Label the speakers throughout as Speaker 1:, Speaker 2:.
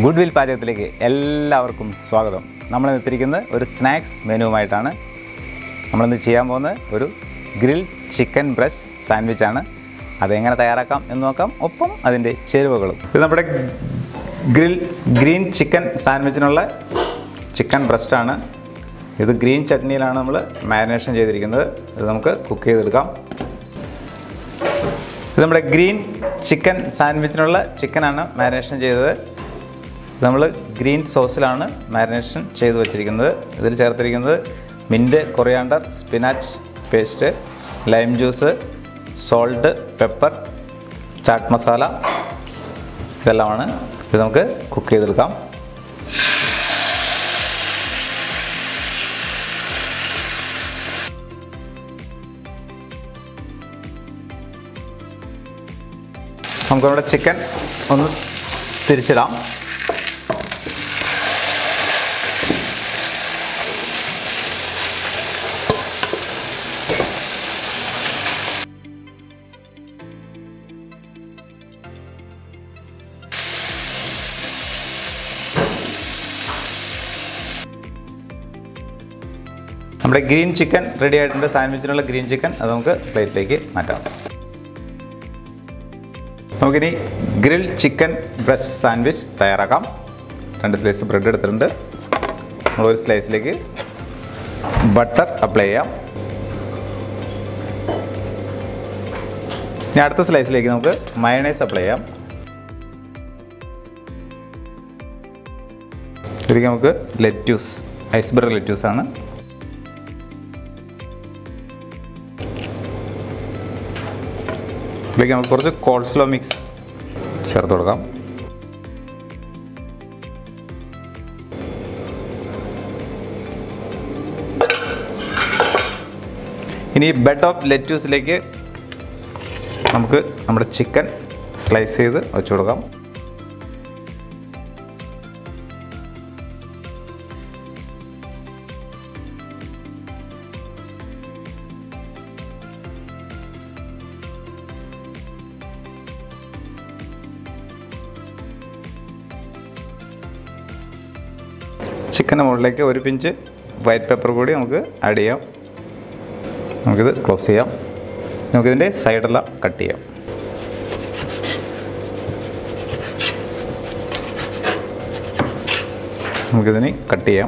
Speaker 1: good will പാചകത്തിലേക്ക് എല്ലാവർക്കും സ്വാഗതം നമ്മൾ എത്തിയിരിക്കുന്നത് ഒരു സ്നാക്സ് മെനുവുമായിട്ടാണ് നമ്മളിന്ന് ചെയ്യാൻ പോകുന്നത് ഒരു ഗ്രിൽ ചിക്കൻ ബ്രസ്റ്റ് സാൻഡ്വിച്ചാണ് അതെങ്ങനെ തയ്യാറാക്കാം എന്ന് നോക്കാം ഒപ്പം അതിൻ്റെ ചേരുവകളും ഇത് നമ്മുടെ ഗ്രിൽ ഗ്രീൻ ചിക്കൻ സാൻഡ്വിച്ചിനുള്ള ചിക്കൻ ബ്രസ്റ്റാണ് ഇത് ഗ്രീൻ ചട്നിയിലാണ് നമ്മൾ മാരിനേഷൻ ചെയ്തിരിക്കുന്നത് ഇത് നമുക്ക് കുക്ക് ചെയ്തെടുക്കാം ഇത് നമ്മുടെ ഗ്രീൻ ചിക്കൻ സാൻഡ്വിച്ചിനുള്ള ചിക്കനാണ് മാരിനേഷൻ ചെയ്തത് നമ്മൾ ഗ്രീൻ സോസിലാണ് മാരിനേഷൻ ചെയ്ത് വെച്ചിരിക്കുന്നത് ഇതിൽ ചേർത്തിരിക്കുന്നത് mint coriander spinach paste lime juice salt pepper chaat masala ഇതെല്ലാമാണ് ഇത് നമുക്ക് കുക്ക് ചെയ്തെടുക്കാം നമുക്ക് നമ്മുടെ ചിക്കൻ ഒന്ന് തിരിച്ചിടാം നമ്മുടെ ഗ്രീൻ ചിക്കൻ റെഡി ആയിട്ടുണ്ട് സാൻഡ്വിച്ചിനുള്ള ഗ്രീൻ ചിക്കൻ അത് നമുക്ക് പ്ലേറ്റിലേക്ക് മാറ്റാം നമുക്കിനി ഗ്രിൽ ചിക്കൻ ബ്രസ്റ്റ് സാൻഡ്വിച്ച് തയ്യാറാക്കാം രണ്ട് സ്ലൈസ് ബ്രെഡ് എടുത്തിട്ടുണ്ട് നമ്മൾ ഒരു സ്ലൈസിലേക്ക് ബട്ടർ അപ്ലൈ ചെയ്യാം ഇനി അടുത്ത സ്ലൈസിലേക്ക് നമുക്ക് മയണൈസ് അപ്ലൈ ചെയ്യാം ശരിക്കും നമുക്ക് ലെറ്റ്യൂസ് ഐസ്ബർഗ് ലെറ്റ്യൂസ് ആണ് ഇതിലേക്ക് നമുക്ക് കുറച്ച് കോൾസ്ലോ മിക്സ് ചേർത്ത് കൊടുക്കാം ഇനി ബെഡ് ഓഫ് ലെറ്റ്യൂസിലേക്ക് നമുക്ക് നമ്മുടെ ചിക്കൻ സ്ലൈസ് ചെയ്ത് വെച്ച് കൊടുക്കാം ചിക്കൻ്റെ മുകളിലേക്ക് ഒരു പിഞ്ച് വൈറ്റ് പേപ്പർ കൂടി നമുക്ക് ആഡ് ചെയ്യാം നമുക്കിത് ക്ലോസ് ചെയ്യാം നമുക്കിതിൻ്റെ സൈഡെല്ലാം കട്ട് ചെയ്യാം നമുക്കിതിന് കട്ട് ചെയ്യാം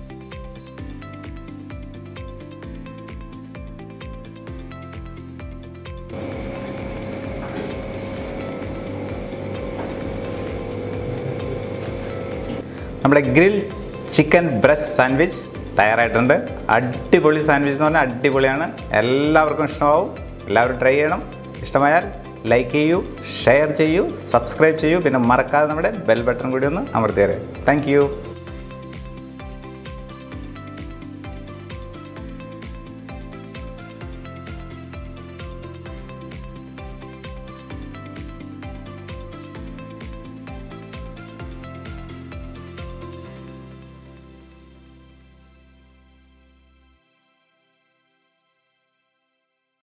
Speaker 1: നമ്മുടെ ഗ്രിൽ ചിക്കൻ ബ്രസ്റ്റ് സാൻഡ്വിച്ച് തയ്യാറായിട്ടുണ്ട് അടിപൊളി സാൻഡ്വിച്ച് എന്ന് പറഞ്ഞാൽ അടിപൊളിയാണ് എല്ലാവർക്കും ഇഷ്ടമാവും എല്ലാവരും ട്രൈ ചെയ്യണം ഇഷ്ടമായാൽ ലൈക്ക് ചെയ്യൂ ഷെയർ ചെയ്യൂ സബ്സ്ക്രൈബ് ചെയ്യൂ പിന്നെ മറക്കാതെ നമ്മുടെ ബെൽ ബട്ടൺ കൂടി ഒന്ന് അമർത്തിയേരെ താങ്ക്